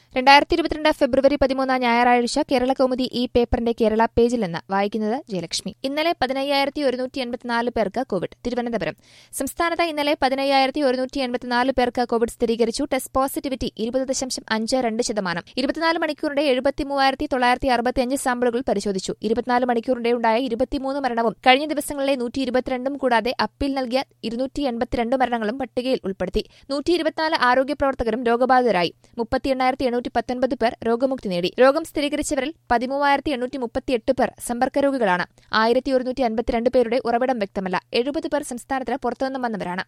രണ്ടായിരത്തി ഇരുപത്തിരണ്ട് ഫെബ്രുവരി പതിമൂന്ന് ഞായറാഴ്ച കേരള കൗമുദി ഈ പേപ്പറിന്റെ കേരള പേജിൽ നിന്ന് വായിക്കുന്നത് ജയലക്ഷ്മി ഇന്നലെ പതിനയ്യായിരത്തി ഒരുന്നൂറ്റി എൺപത്തിനാല് പേർക്ക് കോവിഡ് തിരുവനന്തപുരം സംസ്ഥാനത്ത് ഇന്നലെ പതിനയ്യായിരത്തി ഒരുന്നൂറ്റി എൺപത്തിനാല് പേർക്ക് കോവിഡ് സ്ഥിരീകരിച്ചു ടെസ്റ്റ് പോസിറ്റിവിറ്റി ഇരുപത് ദശാംശം അഞ്ച് രണ്ട് ശതമാനം ഇരുപത്തിനാല് മണിക്കൂറിന്റെ എഴുപത്തി മൂവായിരത്തി തൊള്ളായിരത്തി അറുപത്തിയഞ്ച് സാമ്പിളുകൾ പരിശോധിച്ചു ഇരുപത്തിനാല് മണിക്കൂറിന്റെ ഉണ്ടായ ഇരുപത്തിമൂന്ന് മരണവും കഴിഞ്ഞ ദിവസങ്ങളിലെ നൂറ്റി ഇരുപത്തിരണ്ടും കൂടാതെ അപ്പീൽ നൽകിയ ഇരുന്നൂറ്റി എൺപത്തിരണ്ട് മരണങ്ങളും പട്ടികയിൽ ഉൾപ്പെടുത്തി നൂറ്റി ഇരുപത്തിനാല് ആരോഗ്യ പ്രവർത്തകരും രോഗബാധിതരായി മുപ്പത്തി എണ്ണായിരത്തി എണ്ണൂറ്റി പത്തൊൻപത് പേർ രോഗമുക്തി നേടി രോഗം സ്ഥിരീകരിച്ചവരിൽ പതിമൂവായിരത്തി എണ്ണൂറ്റി മുപ്പത്തിയെട്ട് പേർ സമ്പർക്ക രോഗികളാണ് ആയിരത്തി ഒരുന്നൂറ്റി അൻപത്തിരണ്ട് പേരുടെ ഉറവിടം വ്യക്തമല്ല എഴുപത് പേർ സംസ്ഥാനത്തിന് പുറത്തുനിന്നും വന്നവരാണ്